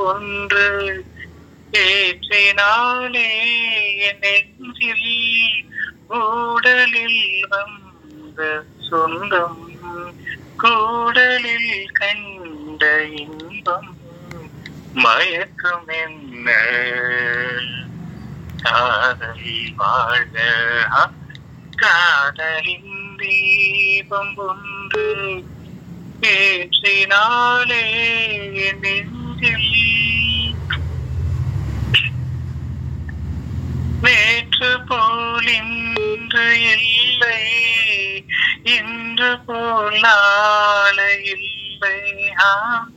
ஒன்று ஏற்றினாலே என் நெஞ்சில் கூடலில் வந்த சொந்தம் கூடலில் கண்ட இன்பம் மயக்கம் என்ன காதல் வாழ்க ஆ, காதலின் தீபம் ஒன்று ஏற்றினாலே என் நெஞ்சில் நேற்று போல் இன்று இல்லை இன்று போல் நாளை இல்லை ஆம்